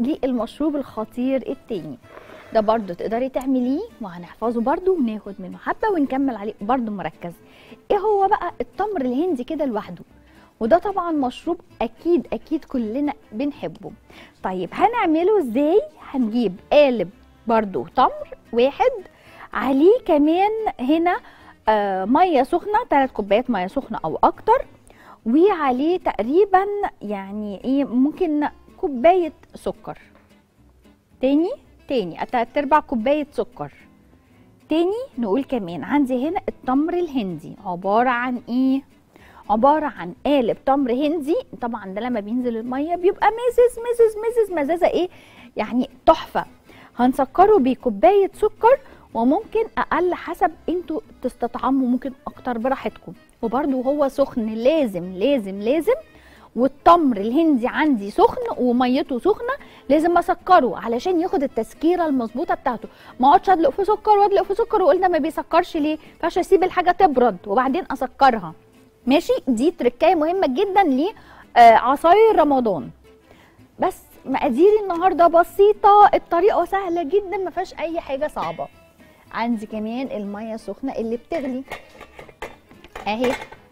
للمشروب الخطير التاني ده برضو تقدري تعمليه وهنحفظه برضو وناخد منه حبه ونكمل عليه برضو مركز ايه هو بقى التمر الهندي كده لوحده وده طبعا مشروب اكيد اكيد كلنا بنحبه طيب هنعمله ازاي هنجيب قالب برضو تمر واحد عليه كمان هنا آه ميه سخنه 3 كوبايات ميه سخنه او اكتر وعليه تقريبا يعني ايه ممكن كوبايه سكر تاني تاني تلات ارباع كوبايه سكر تاني نقول كمان عندي هنا التمر الهندي عباره عن ايه عباره عن قالب تمر هندي طبعا ده لما بينزل الميه بيبقى مزز مزز مزز مزازه ايه يعني تحفه هنسكره بكوبايه سكر وممكن اقل حسب انتوا تستطعموا ممكن اكتر براحتكم وبرده هو سخن لازم لازم لازم والتمر الهندي عندي سخن وميته سخنه لازم اسكره علشان ياخد التسكيره المظبوطه بتاعته ما اقعدش ادلق في سكر وادلق في سكر وقلنا ما بيسكرش ليه فعش اسيب الحاجه تبرد وبعدين اسكرها ماشي دي تركايه مهمه جدا لعصاير رمضان بس مقاديري النهارده بسيطه الطريقه سهله جدا ما فيهاش اي حاجه صعبه عندي كمان الميه السخنه اللي بتغلي اهي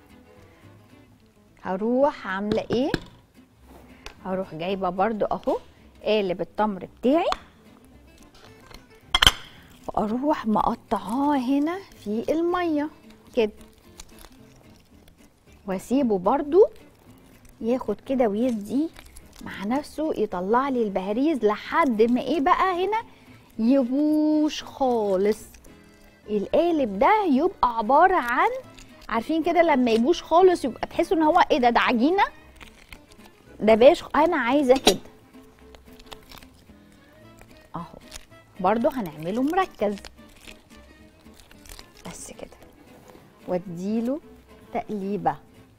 هروح عامله ايه هروح جايبه برضو اهو قالب التمر بتاعي واروح مقطعاه هنا في الميه كده واسيبه برضو ياخد كده ويدي مع نفسه يطلع لي البهاريز لحد ما ايه بقى هنا يبوش خالص القالب ده يبقى عباره عن عارفين كده لما يبوش خالص يبقى تحسوا ان هو ايه ده ده عجينه ده باش انا عايزه كده اهو برضو هنعمله مركز بس كده واديله تقليبه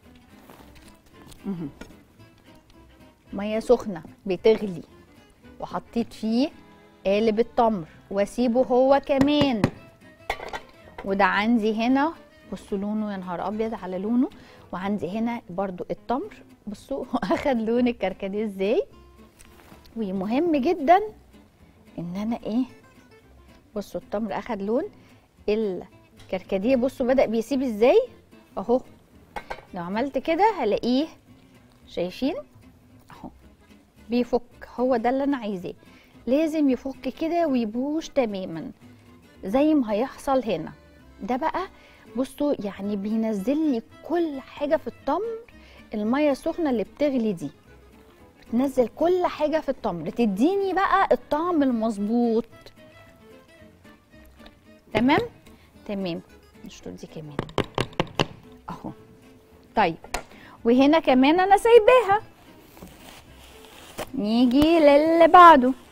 مهم. ميه سخنه بتغلي وحطيت فيه قالب التمر واسيبه هو كمان وده عندي هنا بصوا لونه يا نهار ابيض على لونه وعندي هنا برضو التمر بصوا اخد لون الكركديه ازاي ومهم جدا ان انا ايه بصوا التمر اخد لون الكركديه بصوا بدا بيسيب ازاي اهو لو عملت كده هلاقيه شايفين اهو بيفك هو ده اللي انا عايزاه لازم يفك كده ويبوش تماما زي ما هيحصل هنا ده بقى بصوا يعني بينزل لي كل حاجه في التمر الميه السخنه اللي بتغلي دي بتنزل كل حاجه في التمر تديني بقى الطعم المظبوط تمام تمام نشرب دي كمان اهو طيب وهنا كمان انا سايباها نيجي للي بعده